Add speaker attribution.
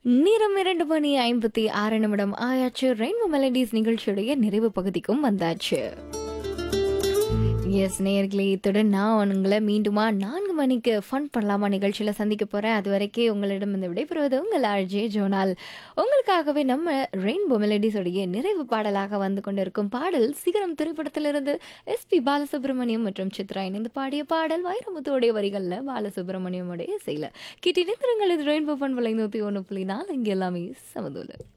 Speaker 1: நேரம் இரண்டு மணி ஐம்பத்தி ஆறு நிமிடம் ஆயாச்சு ரெயின்போ மெலடிஸ் நிகழ்ச்சியுடைய நிறைவு பகுதிக்கும் வந்தாச்சு எஸ் நேயர்களே இத்துடன் நான் உங்களை மீண்டுமா நான்கு மணிக்கு ஃபன் பண்ணலாமா நிகழ்ச்சியில் சந்திக்க போகிறேன் அது வரைக்கும் உங்களிடம் இந்த விடைபெறுவது உங்கள் ஆர்ஜே ஜோனால் உங்களுக்காகவே நம்ம ரெயின்போ மெலடிஸோடைய நிறைவு பாடலாக வந்து கொண்டிருக்கும் பாடல் சிகரம் திரைப்படத்திலிருந்து எஸ்பி பாலசுப்ரமணியம் மற்றும் சித்ரா இணைந்து பாடிய பாடல் வைரமுத்துவோடைய வரிகளில் பாலசுப்ரமணியமுடைய இசையில் கிட்டி நிறுங்கள் இது ரெயின்போ ஃபன் விலை நூற்றி ஒன்று புள்ளி நாலு இங்கே எல்லாமே சமதூல